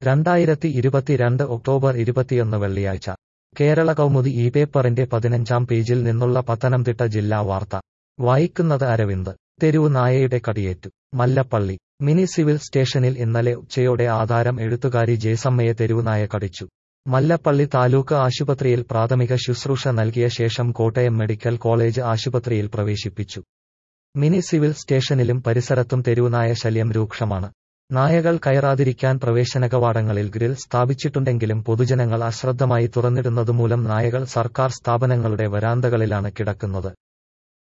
രണ്ടായിരത്തി ഇരുപത്തിരണ്ട് ഒക്ടോബർ ഇരുപത്തിയൊന്ന് വെള്ളിയാഴ്ച കേരള കൗമുദി ഈ പേപ്പറിന്റെ പതിനഞ്ചാം പേജിൽ നിന്നുള്ള പത്തനംതിട്ട ജില്ലാ വാർത്ത വായിക്കുന്നത് അരവിന്ദ് തെരുവു നായയുടെ കടിയേറ്റു മല്ലപ്പള്ളി മിനി സിവിൽ സ്റ്റേഷനിൽ ഇന്നലെ ഉച്ചയോടെ ആധാരം എഴുത്തുകാരി ജേസമ്മയെ തെരുവുനായ കടിച്ചു മല്ലപ്പള്ളി താലൂക്ക് ആശുപത്രിയിൽ പ്രാഥമിക ശുശ്രൂഷ നൽകിയ ശേഷം കോട്ടയം മെഡിക്കൽ കോളേജ് ആശുപത്രിയിൽ പ്രവേശിപ്പിച്ചു മിനി സിവിൽ സ്റ്റേഷനിലും പരിസരത്തും തെരുവുനായ ശല്യം രൂക്ഷമാണ് നായകൾ കയറാതിരിക്കാൻ പ്രവേശന കവാടങ്ങളിൽ ഗ്രിൽ സ്ഥാപിച്ചിട്ടുണ്ടെങ്കിലും പൊതുജനങ്ങൾ അശ്രദ്ധമായി തുറന്നിടുന്നതുമൂലം നായകൾ സർക്കാർ സ്ഥാപനങ്ങളുടെ വരാന്തകളിലാണ് കിടക്കുന്നത്